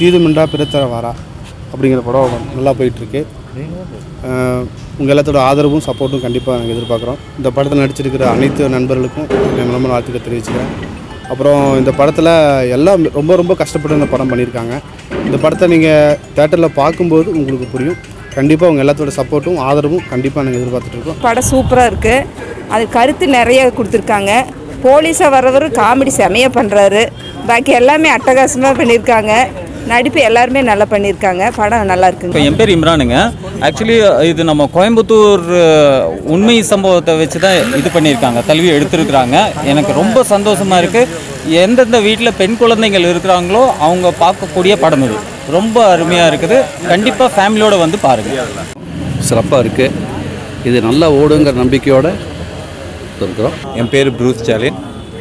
தீதுமிண்டா பிறத்தர வாரா அப்படிங்கிற படம் நல்லா போயிட்டுருக்கு உங்கள் எல்லாத்தோட ஆதரவும் சப்போர்ட்டும் கண்டிப்பாக நாங்கள் எதிர்பார்க்குறோம் இந்த படத்தில் நடிச்சிருக்கிற அனைத்து நண்பர்களுக்கும் எங்கள் நம்ம வாழ்த்துக்கள் தெரிவிச்சுக்கிறேன் அப்புறம் இந்த படத்தில் எல்லாம் ரொம்ப ரொம்ப கஷ்டப்பட்டு இந்த படம் பண்ணியிருக்காங்க இந்த படத்தை நீங்கள் தேட்டரில் பார்க்கும்போது உங்களுக்கு புரியும் கண்டிப்பாக உங்கள் எல்லாத்தோட சப்போர்ட்டும் ஆதரவும் கண்டிப்பாக நாங்கள் எதிர்பார்த்துட்ருக்கோம் படம் சூப்பராக இருக்குது அது கருத்து நிறைய கொடுத்துருக்காங்க போலீஸாக வர்றவர் காமெடி செமையாக பண்ணுறாரு பாக்கி எல்லாமே அட்டகாசமாக பண்ணியிருக்காங்க நடிப்பு எல்லாருமே நல்லா பண்ணியிருக்காங்க படம் நல்லா இருக்குங்க இப்போ என் பேர் இம்ரானுங்க ஆக்சுவலி இது நம்ம கோயம்புத்தூர் அஹ், உண்மை சம்பவத்தை வச்சு தான் இது பண்ணியிருக்காங்க தழுவி எடுத்திருக்கிறாங்க எனக்கு ரொம்ப சந்தோஷமாக இருக்குது எந்தெந்த வீட்டில் பெண் குழந்தைகள் இருக்கிறாங்களோ அவங்க பார்க்கக்கூடிய படம் இது ரொம்ப அருமையாக இருக்குது கண்டிப்பாக ஃபேமிலியோட வந்து பாருங்கள் சிறப்பாக இருக்குது இது நல்லா ஓடுங்கிற நம்பிக்கையோடு இருக்கிறோம் என் பேர் ப்ரூஸ் ஜாலின்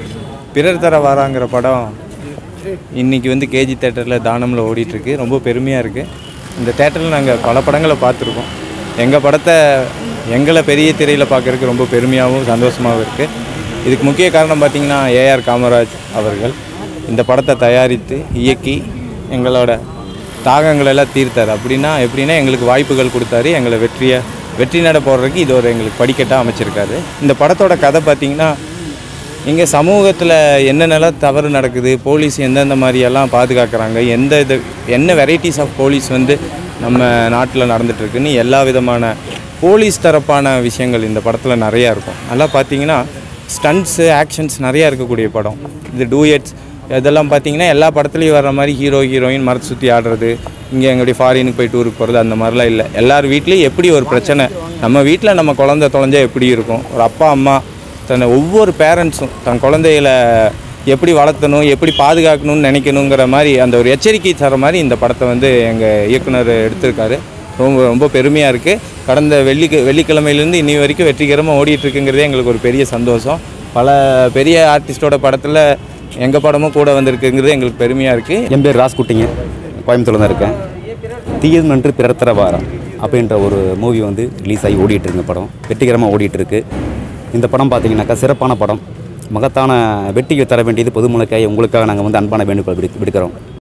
பிறர் தர வாராங்கிற படம் இன்னைக்கு வந்து கேஜி தேட்டரில் தானமில் ஓடிட்டுருக்கு ரொம்ப பெருமையாக இருக்குது இந்த தேட்டரில் நாங்கள் பல படங்களை பார்த்துருக்கோம் எங்கள் படத்தை எங்களை பெரிய திரையில் பார்க்குறதுக்கு ரொம்ப பெருமையாகவும் சந்தோஷமாகவும் இருக்குது இதுக்கு முக்கிய காரணம் பார்த்திங்கன்னா ஏஆர் காமராஜ் அவர்கள் இந்த படத்தை தயாரித்து இயக்கி எங்களோட தாகங்கள் எல்லாம் தீர்த்தார் அப்படின்னா எப்படின்னா எங்களுக்கு வாய்ப்புகள் கொடுத்தாரு எங்களை வெற்றியை வெற்றி நட போடுறதுக்கு இது ஒரு எங்களுக்கு படிக்கட்டாக அமைச்சிருக்காரு இந்த படத்தோட கதை பார்த்திங்கன்னா இங்கே சமூகத்தில் என்னென்னலாம் தவறு நடக்குது போலீஸ் எந்தெந்த மாதிரியெல்லாம் பாதுகாக்கிறாங்க எந்த இது என்ன வெரைட்டிஸ் ஆஃப் போலீஸ் வந்து நம்ம நாட்டில் நடந்துகிட்ருக்குன்னு எல்லா விதமான போலீஸ் தரப்பான விஷயங்கள் இந்த படத்தில் நிறையா இருக்கும் நல்லா பார்த்தீங்கன்னா ஸ்டண்ட்ஸு ஆக்ஷன்ஸ் நிறையா இருக்கக்கூடிய படம் இது டூயட்ஸ் இதெல்லாம் பார்த்தீங்கன்னா எல்லா படத்துலையும் வர்ற மாதிரி ஹீரோ ஹீரோயின் மரத்தை சுற்றி ஆடுறது இங்கே எங்களுடைய ஃபாரினுக்கு போய் டூருக்கு போகிறது அந்த மாதிரிலாம் இல்லை எல்லார் வீட்லேயும் எப்படி ஒரு பிரச்சனை நம்ம வீட்டில் நம்ம குழந்தை தொலைஞ்சா எப்படி இருக்கும் ஒரு அப்பா அம்மா தன்னை ஒவ்வொரு பேரண்ட்ஸும் தன் குழந்தைகளை எப்படி வளர்த்தணும் எப்படி பாதுகாக்கணும்னு நினைக்கணுங்கிற மாதிரி அந்த ஒரு எச்சரிக்கை தர மாதிரி இந்த படத்தை வந்து எங்கள் இயக்குனர் எடுத்திருக்காரு ரொம்ப ரொம்ப பெருமையாக இருக்குது கடந்த வெள்ளி வெள்ளிக்கிழமையிலேருந்து இன்னி வரைக்கும் வெற்றிகரமாக ஓடிட்டுருக்குங்கிறதே எங்களுக்கு ஒரு பெரிய சந்தோஷம் பல பெரிய ஆர்டிஸ்டோட படத்தில் எங்கள் படமும் கூட வந்திருக்குங்கிறது எங்களுக்கு பெருமையாக இருக்குது என் பேர் ராஸ்குட்டிங்க கோயம்புத்தூர்ல தான் இருக்கேன் தீயது நன்று பிறத்தர வாரம் அப்படின்ற ஒரு மூவி வந்து ரிலீஸ் ஆகி ஓடிட்டு இருக்கு படம் வெற்றிகரமாக ஓடிட்டு இருக்கு இந்த படம் பார்த்தீங்கன்னாக்கா சிறப்பான படம் மகத்தான வெற்றியை தர வேண்டியது பொதுமக்களுக்காக உங்களுக்காக நாங்கள் வந்து அன்பான வேண்டுகோள் விடு விடுக்கிறோம்